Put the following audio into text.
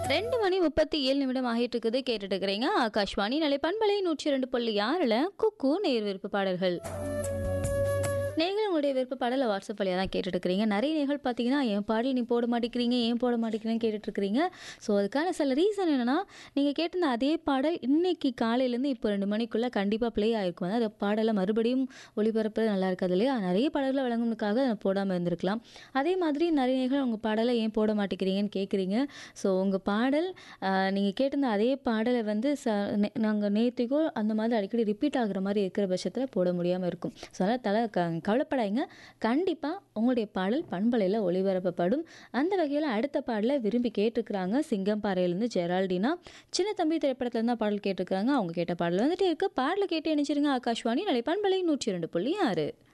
ரெண்டு மணி முப்பத்தி ஏழு நிமிடம் ஆகிட்டு இருக்குது கேட்டுட்டு இருக்கிறீங்க ஆகாஷ்வாணி நிலை பண்பலை நூற்றி ரெண்டு புள்ளி ஆறில் குக்கு நேர் விருப்ப பாடல்கள் நீங்கள் உங்களுடைய விருப்ப பாடலை வாட்ஸ்அப் வழியாக தான் கேட்டுட்டு இருக்கிறீங்க நிறைய நேர்கள் பார்த்தீங்கன்னா என் பாடல் நீ போட மாட்டேங்கிறீங்க ஏன் போட மாட்டேங்கிறீங்கன்னு கேட்டுட்டு இருக்கிறீங்க ஸோ அதுக்கான சில ரீசன் என்னென்னா நீங்கள் கேட்டிருந்த அதே பாடல் இன்னைக்கு காலையிலேருந்து இப்போ ரெண்டு மணிக்குள்ளே கண்டிப்பாக ப்ளே ஆகிருக்கும் அதாவது அந்த பாடலை மறுபடியும் ஒளிபரப்புறது நல்லா இருக்காது இல்லையா நிறைய பாடல்களை வழங்குனதுக்காக அதை போடாமல் இருந்திருக்கலாம் அதே மாதிரி நிறைய நேர்கள் உங்கள் பாடலை ஏன் போட மாட்டேங்கிறீங்கன்னு கேட்குறீங்க ஸோ உங்கள் பாடல் நீங்கள் கேட்டிருந்த அதே பாடலை வந்து ச நாங்கள் நேற்றுக்கோ அந்த மாதிரி அடிக்கடி ரிப்பீட் ஆகுற மாதிரி இருக்கிற பட்சத்தில் போட முடியாமல் இருக்கும் ஸோ அதனால் தலை க கவலைப்படாதீங்க கண்டிப்பாக உங்களுடைய பாடல் பண்பலையில் ஒளிபரப்பப்படும் அந்த வகையில் அடுத்த பாடலை விரும்பி கேட்டிருக்கிறாங்க சிங்கம்பாறையிலேருந்து ஜெரால்டினா சின்ன தம்பி திரைப்படத்துல தான் பாடல் கேட்டிருக்கிறாங்க அவங்க கேட்ட பாடல் வந்துட்டு இருக்கு பாடலை கேட்டு இணைச்சிருங்க ஆகாஷ்வாணி நாளை பண்பலை நூற்றி ரெண்டு புள்ளி ஆறு